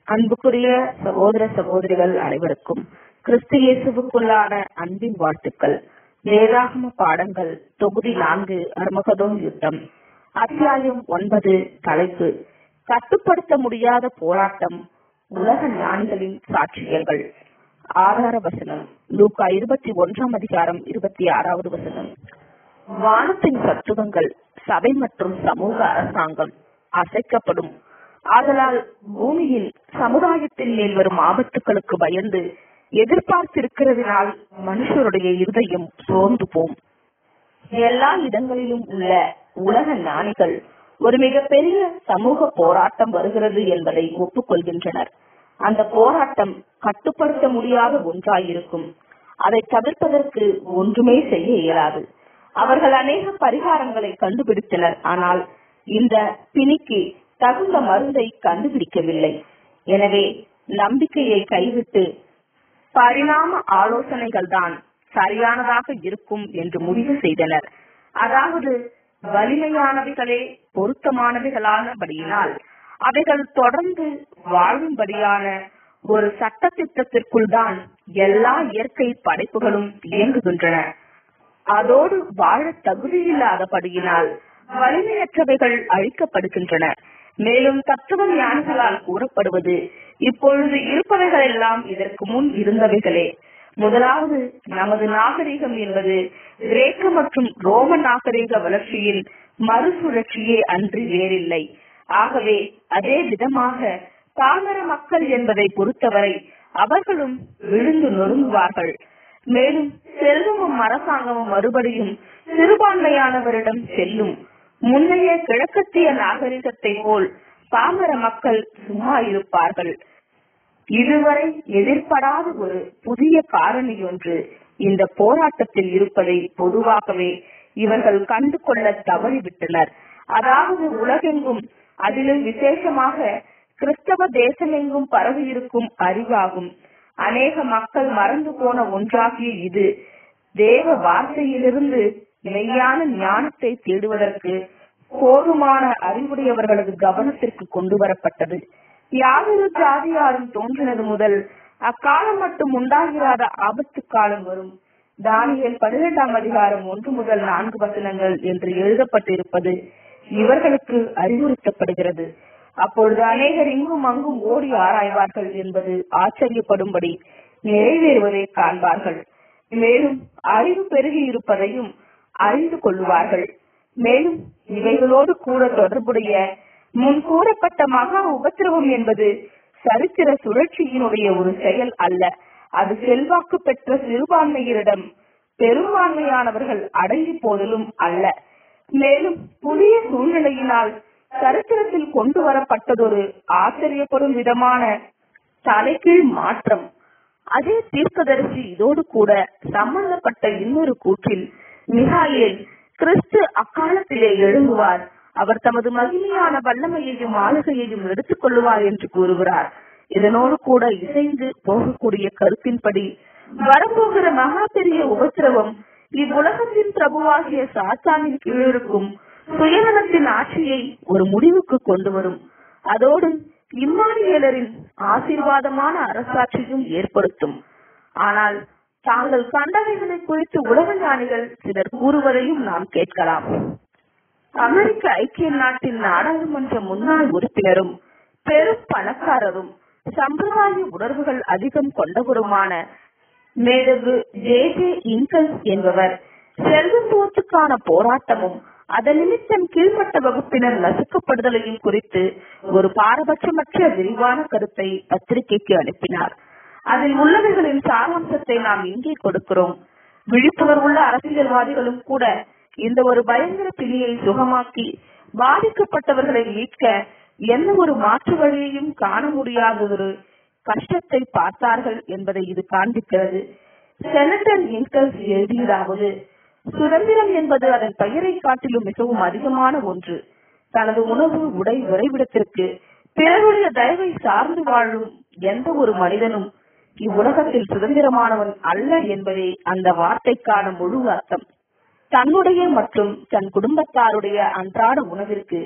அன்புக்குரிய சகோதர சகோதரிகள் அனைவருக்கும் கிறிஸ்து இயேசுவுக்குள்ளான அன்பின் வாழ்த்துக்கள் வேதாகம பாடங்கள் தொகுதி நான்கு அர்மகதோன் யுத்தம் அத்தியாயம் ஒன்பது தலைப்பு கட்டுப்படுத்த முடியாத போராட்டம் உலக ஞானிகளின் சாட்சியங்கள் ஆதார வசனம் லூக்கா இருபத்தி ஒன்றாம் அதிகாரம் இருபத்தி ஆறாவது வசனம் வானத்தின் சத்துவங்கள் சபை மற்றும் சமூக அரசாங்கம் அசைக்கப்படும் ஆதலால் பூமியில் சமுதாயத்தின் மேல் வரும் ஆபத்துக்களுக்கு பயந்து எதிர்பார்த்திருக்கிறதுனால் மனுஷருடைய இருதயம் சோர்ந்து போம் எல்லா இடங்களிலும் உள்ள உலக ஞானிகள் ஒரு மிகப்பெரிய சமூக போராட்டம் வருகிறது என்பதை ஒப்புக்கொள்கின்றனர் அந்த போராட்டம் கட்டுப்படுத்த முடியாத ஒன்றாயிருக்கும் அதை தவிர்ப்பதற்கு ஒன்றுமே செய்ய இயலாது அவர்கள் அநேக பரிகாரங்களை கண்டுபிடித்தனர் ஆனால் இந்த பிணிக்கு தகுந்த மருந்தை கண்டுபிடிக்கவில்லை எனவே நம்பிக்கையை கைவிட்டு பரிணாம ஆலோசனைகள் தான் சரியானதாக இருக்கும் என்று முடிவு செய்தனர் அதாவது வலிமையானவைகளே பொருத்தமானவைகளானபடியினால் அவைகள் தொடர்ந்து வாழும்படியான ஒரு சட்ட திட்டத்திற்குள் தான் எல்லா இயற்கை படைப்புகளும் இயங்குகின்றன அதோடு வாழ தகுதியில்லாதபடியினால் வலிமையற்றவைகள் அழிக்கப்படுகின்றன மேலும் தத்துவ ஞானிகளால் கூறப்படுவது இப்பொழுது இருப்பவைகள் எல்லாம் இதற்கு முன் இருந்தவைகளே முதலாவது நமது நாகரிகம் என்பது கிரேக்க மற்றும் ரோம நாகரிக வளர்ச்சியின் மறுசுழற்சியே அன்றி வேறில்லை ஆகவே அதே விதமாக பாமர மக்கள் என்பதை பொறுத்தவரை அவர்களும் விழுந்து நொறுங்குவார்கள் மேலும் செல்வமும் அரசாங்கமும் மறுபடியும் சிறுபான்மையானவரிடம் செல்லும் முன்னைய கிழக்கத்திய நாகரிகத்தை போல் பாமர மக்கள் சும்மா இருப்பார்கள் இதுவரை எதிர்படாத ஒரு புதிய காரணி ஒன்று இந்த போராட்டத்தில் இருப்பதை பொதுவாகவே இவர்கள் கண்டு கொள்ள தவறிவிட்டனர் அதாவது உலகெங்கும் அதிலும் விசேஷமாக கிறிஸ்தவ தேசமெங்கும் பரவி இருக்கும் அறிவாகும் அநேக மக்கள் மறந்து போன ஒன்றாகிய இது தேவ வார்த்தையிலிருந்து மெய்யான ஞானத்தை தேடுவதற்கு போதுமான அறிவுடையவர்களது கவனத்திற்கு கொண்டு வரப்பட்டது யாதொரு ஜாதியாரும் தோன்றினது முதல் அக்காலம் மட்டும் உண்டாகிறாத ஆபத்து காலம் வரும் தானியல் பன்னிரெண்டாம் அதிகாரம் ஒன்று முதல் நான்கு வசனங்கள் என்று எழுதப்பட்டிருப்பது இவர்களுக்கு அறிவுறுத்தப்படுகிறது அப்பொழுது அநேகர் இங்கும் அங்கும் ஓடி ஆராய்வார்கள் என்பது ஆச்சரியப்படும்படி நிறைவேறுவதை காண்பார்கள் மேலும் அறிவு பெருகி இருப்பதையும் அறிந்து கொள்வார்கள் மேலும் இவைகளோடு கூட தொடர்புடைய முன் கூறப்பட்ட மகா உபத்திரவம் என்பது சரித்திர சுழற்சியினுடைய ஒரு செயல் அல்ல அது செல்வாக்கு பெற்ற சிறுபான்மையரிடம் பெரும்பான்மையானவர்கள் அடங்கி போதலும் அல்ல மேலும் புதிய சூழ்நிலையினால் சரித்திரத்தில் கொண்டு வரப்பட்டதொரு ஆச்சரியப்படும் விதமான தலைகீழ் மாற்றம் அதே தீர்க்கதரிசி இதோடு கூட சம்பந்தப்பட்ட இன்னொரு கூற்றில் மிகாயில் கிறிஸ்து அக்காலத்திலே எழும்புவார் அவர் தமது மகிமையான வல்லமையையும் ஆளுகையையும் எடுத்துக் கொள்ளுவார் என்று கூறுகிறார் இதனோடு கூட இசைந்து போகக்கூடிய கருத்தின்படி வரப்போகிற மகா பெரிய உபத்திரவம் இவ்வுலகத்தின் பிரபுவாகிய சாத்தானின் கீழிருக்கும் சுயநலத்தின் ஆட்சியை ஒரு முடிவுக்கு கொண்டு வரும் அதோடு இம்மானியலரின் ஆசீர்வாதமான அரசாட்சியும் ஏற்படுத்தும் ஆனால் தாங்கள் கண்டவைகளை குறித்து உலக ஞானிகள் சிலர் கூறுவதையும் நாம் கேட்கலாம் அமெரிக்க ஐக்கிய நாட்டின் நாடாளுமன்ற முன்னாள் உறுப்பினரும் பெரும் பணக்காரரும் சம்பிரதாய உணர்வுகள் அதிகம் கொண்டவருமான மேதகு ஜே ஜே இங்கல்ஸ் என்பவர் செல்வத்துவத்துக்கான போராட்டமும் அதன் நிமித்தம் கீழ்மட்ட வகுப்பினர் நசுக்கப்படுதலையும் குறித்து ஒரு பாரபட்சமற்ற விரிவான கருத்தை பத்திரிகைக்கு அனுப்பினார் அதில் உள்ளவைகளின் சாராம்சத்தை நாம் இங்கே கொடுக்கிறோம் விழிப்புணர்வுள்ள அரசியல்வாதிகளும் கூட இந்த ஒரு பயங்கர பிணியை சுகமாக்கி பாதிக்கப்பட்டவர்களை மீட்க எந்த ஒரு மாற்று வழியையும் காண முடியாத ஒரு கஷ்டத்தை பார்த்தார்கள் என்பதை இது காண்பிக்கிறது செனட்டர் இங்கல்ஸ் எழுதியதாவது சுதந்திரம் என்பது அதன் பெயரை காட்டிலும் மிகவும் அதிகமான ஒன்று தனது உணவு உடை உறைவிடத்திற்கு பிறருடைய தயவை சார்ந்து வாழும் எந்த ஒரு மனிதனும் இவ்வுலகத்தில் சுதந்திரமானவன் அல்ல என்பதே அந்த வார்த்தைக்கான முழு அர்த்தம் தன்னுடைய மற்றும் தன் குடும்பத்தாருடைய அன்றாட உணவிற்கு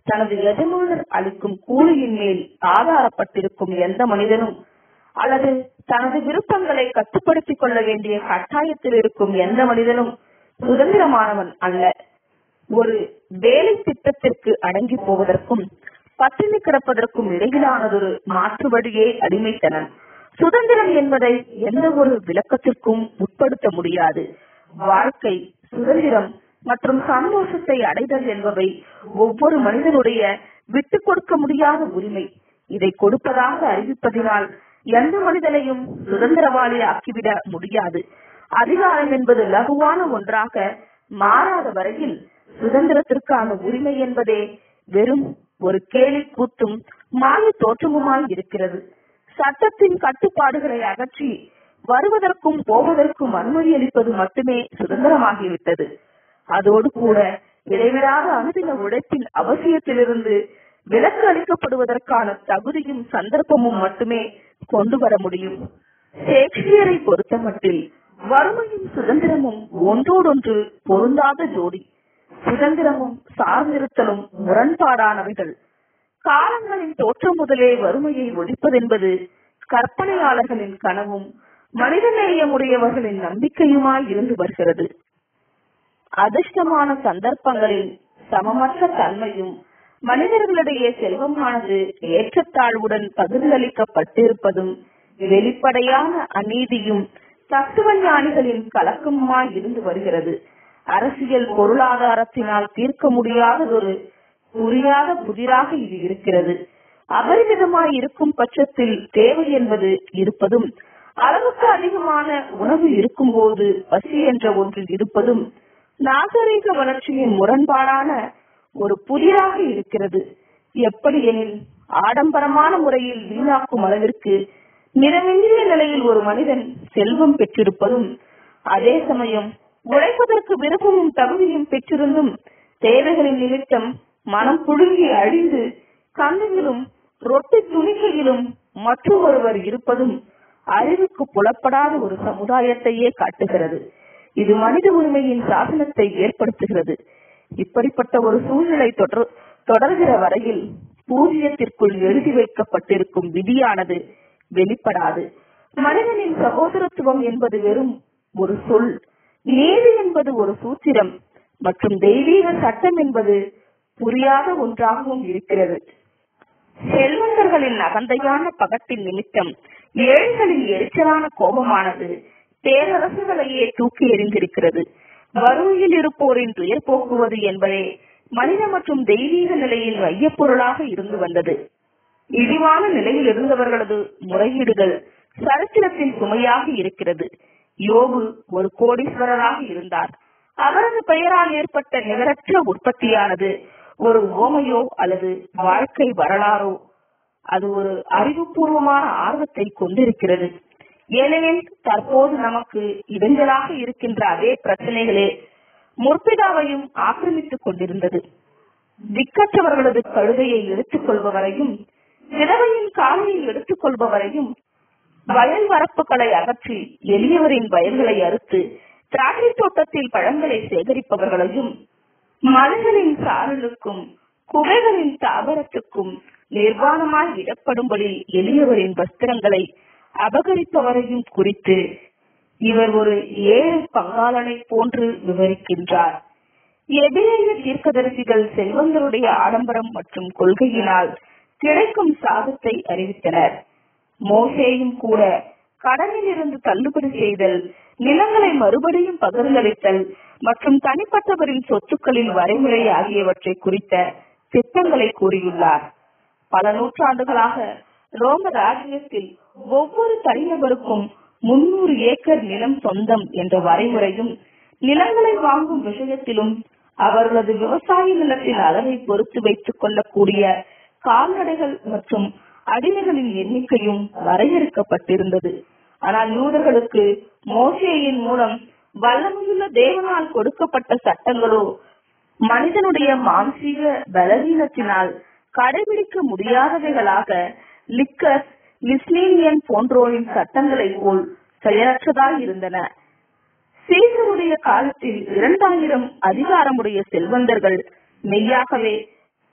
தனது எஜமானர் அளிக்கும் கூலியின் மேல் ஆதாரப்பட்டிருக்கும் எந்த மனிதனும் அல்லது தனது விருப்பங்களை கட்டுப்படுத்திக் கொள்ள வேண்டிய கட்டாயத்தில் இருக்கும் எந்த மனிதனும் சுதந்திரமானவன் அல்ல ஒரு வேலை திட்டத்திற்கு அடங்கி போவதற்கும் பட்டினி கிடப்பதற்கும் இடையிலானதொரு மாற்று வழியே அடிமைத்தனம் சுதந்திரம் என்பதை எந்த ஒரு விளக்கத்திற்கும் உட்படுத்த முடியாது வாழ்க்கை சுதந்திரம் மற்றும் சந்தோஷத்தை அடைதல் என்பவை ஒவ்வொரு மனிதனுடைய விட்டுக் கொடுக்க முடியாத உரிமை இதை கொடுப்பதாக அறிவிப்பதினால் எந்த மனிதனையும் சுதந்திரவாளி ஆக்கிவிட முடியாது அதிகாரம் என்பது லகுவான ஒன்றாக மாறாத வரையில் சுதந்திரத்திற்கான உரிமை என்பதே வெறும் ஒரு கேலி கூத்தும் மாய தோற்றமுமாய் இருக்கிறது சட்டத்தின் கட்டுப்பாடுகளை அகற்றி வருவதற்கும் போவதற்கும் அனுமதி அளிப்பது மட்டுமே சுதந்திரமாகிவிட்டது அதோடு கூட இடைவிடாத அனுதின உழைப்பின் அவசியத்திலிருந்து விலக்கு அளிக்கப்படுவதற்கான தகுதியும் சந்தர்ப்பமும் மட்டுமே கொண்டு வர முடியும் ஷேக்ஸ்பியரை பொறுத்தமட்டில் வறுமையும் சுதந்திரமும் ஒன்றோடொன்று பொருந்தாத ஜோடி சுதந்திரமும் சார்ந்திருத்தலும் முரண்பாடானவைகள் காலங்களின் தோற்றம் முதலே வறுமையை ஒழிப்பதென்பது கற்பனையாளர்களின் கனவும் மனிதநேயமுடையவர்களின் நம்பிக்கையுமாய் இருந்து வருகிறது அதிர்ஷ்டமான சந்தர்ப்பங்களின் சமமற்ற தன்மையும் மனிதர்களிடையே செல்வமானது ஏற்றத்தாழ்வுடன் பகிர்ந்தளிக்கப்பட்டிருப்பதும் வெளிப்படையான அநீதியும் தத்துவ ஞானிகளின் கலக்கமுமாய் இருந்து வருகிறது அரசியல் பொருளாதாரத்தினால் தீர்க்க முடியாததொரு புரியாத புதிராக இது இருக்கிறது அபரிமிதமாய் இருக்கும் பட்சத்தில் தேவை என்பது இருப்பதும் அளவுக்கு அதிகமான உணவு இருக்கும்போது பசி என்ற ஒன்றில் இருப்பதும் நாகரீக வளர்ச்சியின் முரண்பாடான ஒரு புதிராக இருக்கிறது எப்படி எனில் ஆடம்பரமான முறையில் வீணாக்கும் அளவிற்கு நிறமின்றிய நிலையில் ஒரு மனிதன் செல்வம் பெற்றிருப்பதும் அதே சமயம் உழைப்பதற்கு விருப்பமும் தகுதியும் பெற்றிருந்தும் தேவைகளின் நிமித்தம் மனம் புழுங்கி அழிந்து கண்ணிலும் ரொட்டி துணிக்கையிலும் மற்றொருவர் இருப்பதும் அறிவுக்கு புலப்படாத ஒரு சமுதாயத்தையே காட்டுகிறது இது மனித உரிமையின் சாசனத்தை ஏற்படுத்துகிறது இப்படிப்பட்ட ஒரு சூழ்நிலை தொடர் தொடர்கிற வரையில் பூஜ்யத்திற்குள் எழுதி வைக்கப்பட்டிருக்கும் விதியானது வெளிப்படாது மனிதனின் சகோதரத்துவம் என்பது வெறும் ஒரு சொல் நீதி என்பது ஒரு சூத்திரம் மற்றும் தெய்வீக சட்டம் என்பது புரியாத ஒன்றாகவும் இருக்கிறது செல்வந்தர்களின் அகந்தையான பகத்தின் நிமித்தம் ஏழைகளின் எரிச்சலான கோபமானது பேரரசுகளையே தூக்கி எறிந்திருக்கிறது வறுமையில் இருப்போரின் துயர் போக்குவது என்பதே மனித மற்றும் தெய்வீக நிலையின் மையப்பொருளாக இருந்து வந்தது இழிவான நிலையில் இருந்தவர்களது முறையீடுகள் சரித்திரத்தின் சுமையாக இருக்கிறது யோபு ஒரு கோடீஸ்வரராக இருந்தார் அவரது பெயரால் ஏற்பட்ட நிகரற்ற உற்பத்தியானது ஒரு ஓமையோ அல்லது வாழ்க்கை வரலாறோ அது ஒரு அறிவுபூர்வமான ஆர்வத்தை கொண்டிருக்கிறது ஏனெனில் தற்போது நமக்கு இடைஞ்சலாக இருக்கின்ற அதே பிரச்சனைகளே முற்பிதாவையும் ஆக்கிரமித்துக் கொண்டிருந்தது திக்கற்றவர்களது கழுதையை எடுத்துக் கொள்பவரையும் விதவையின் காலையை எடுத்துக் கொள்பவரையும் வயல் வரப்புகளை அகற்றி எளியவரின் வயல்களை அறுத்து திராட்சை தோட்டத்தில் பழங்களை சேகரிப்பவர்களையும் மலைகளின் சாரலுக்கும் குகைகளின் தாவரத்துக்கும் நிர்வாணமாய் இடப்படும்படி எளியவரின் வஸ்திரங்களை அபகரிப்பவரையும் குறித்து இவர் ஒரு ஏழை பங்காளனை போன்று விவரிக்கின்றார் எபிரேய தீர்க்கதரிசிகள் செல்வந்தருடைய ஆடம்பரம் மற்றும் கொள்கையினால் கிடைக்கும் சாதத்தை அறிவித்தனர் மோசேயும் கூட கடனில் இருந்து தள்ளுபடி செய்தல் நிலங்களை மறுபடியும் பகிர்ந்தளித்தல் மற்றும் தனிப்பட்டவரின் சொத்துக்களின் வரைமுறை ஆகியவற்றை குறித்த திட்டங்களை கூறியுள்ளார் பல நூற்றாண்டுகளாக ரோம ராஜ்யத்தில் ஒவ்வொரு தனிநபருக்கும் முன்னூறு ஏக்கர் நிலம் சொந்தம் என்ற வரைமுறையும் நிலங்களை வாங்கும் விஷயத்திலும் அவர்களது விவசாய நிலத்தின் அளவை பொறுத்து வைத்துக் கொள்ளக்கூடிய கால்நடைகள் மற்றும் அடிமைகளின் எண்ணிக்கையும் வரையறுக்கப்பட்டிருந்தது ஆனால் யூதர்களுக்கு மோசேயின் மூலம் வல்லமையுள்ள தேவனால் கொடுக்கப்பட்ட சட்டங்களோ மனிதனுடைய மானசீக பலவீனத்தினால் கடைபிடிக்க முடியாதவைகளாக லிக்கர் லிஸ்னீனியன் போன்றோரின் சட்டங்களை போல் செயலற்றதாய் இருந்தன சீசருடைய காலத்தில் இரண்டாயிரம் அதிகாரமுடைய செல்வந்தர்கள் மெய்யாகவே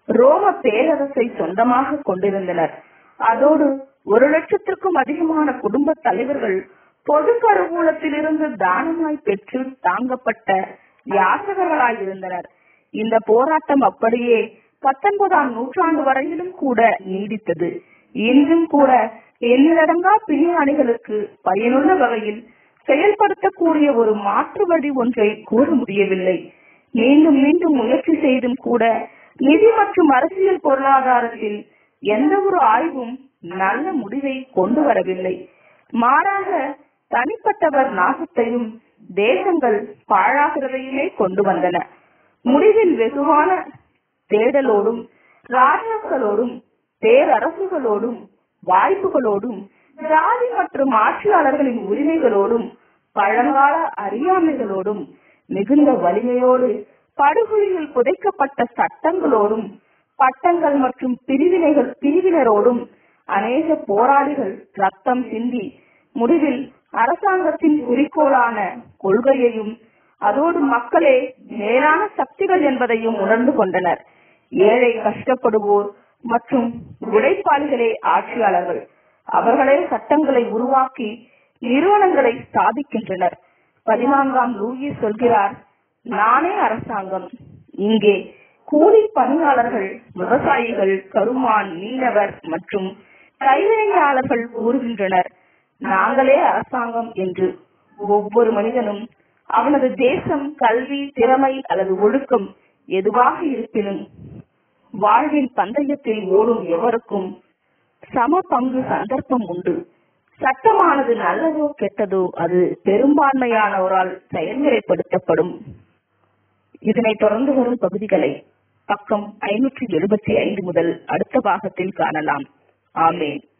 ரோம பேரரசை சொந்தமாக கொண்டிருந்தனர் அதோடு ஒரு லட்சத்திற்கும் அதிகமான குடும்ப தலைவர்கள் பொது கருவூலத்திலிருந்து தானமாய் பெற்று தாங்கப்பட்ட யாசகர்களாயிருந்தனர் இந்த போராட்டம் அப்படியே பத்தொன்பதாம் நூற்றாண்டு வரையிலும் கூட நீடித்தது இன்றும் கூட எண்ணிலடங்கா பிரியாணிகளுக்கு பயனுள்ள வகையில் செயல்படுத்தக்கூடிய ஒரு மாற்று வழி ஒன்றை கூற முடியவில்லை மீண்டும் மீண்டும் முயற்சி செய்தும் கூட நிதி மற்றும் அரசியல் பொருளாதாரத்தில் எந்த ஒரு ஆய்வும் நல்ல முடிவை கொண்டு வரவில்லை மாறாக தனிப்பட்டவர் நாசத்தையும் தேசங்கள் பாழாகிறதையுமே கொண்டு வந்தன முடிவில் வெகுவான தேடலோடும் ராஜாக்களோடும் பேரரசுகளோடும் வாய்ப்புகளோடும் ஜாதி மற்றும் ஆட்சியாளர்களின் உரிமைகளோடும் பழங்கால அறியாமைகளோடும் மிகுந்த வலிமையோடு படுகொலியில் புதைக்கப்பட்ட சட்டங்களோடும் பட்டங்கள் மற்றும் பிரிவினைகள் பிரிவினரோடும் அநேக போராளிகள் ரத்தம் சிந்தி முடிவில் அரசாங்கத்தின் குறிக்கோளான கொள்கையையும் அதோடு மக்களே நேரான சக்திகள் என்பதையும் உணர்ந்து கொண்டனர் ஏழை கஷ்டப்படுவோர் மற்றும் உழைப்பாளிகளே ஆட்சியாளர்கள் அவர்களே சட்டங்களை உருவாக்கி நிறுவனங்களை ஸ்தாபிக்கின்றனர் பதினான்காம் லூயி சொல்கிறார் நானே அரசாங்கம் இங்கே கூலி பணியாளர்கள் விவசாயிகள் கருமான் மீனவர் மற்றும் கைவினையாளர்கள் கூறுகின்றனர் நாங்களே அரசாங்கம் என்று ஒவ்வொரு மனிதனும் அவனது தேசம் கல்வி திறமை அல்லது ஒழுக்கம் எதுவாக இருப்பினும் வாழ்வின் பந்தயத்தில் ஓடும் எவருக்கும் சம பங்கு சந்தர்ப்பம் உண்டு சட்டமானது நல்லதோ கெட்டதோ அது பெரும்பான்மையானோரால் செயல்முறைப்படுத்தப்படும் இதனைத் தொடர்ந்து வரும் பகுதிகளை பக்கம் ஐநூற்றி எழுபத்தி ஐந்து முதல் அடுத்த பாகத்தில் காணலாம் ஆமேன்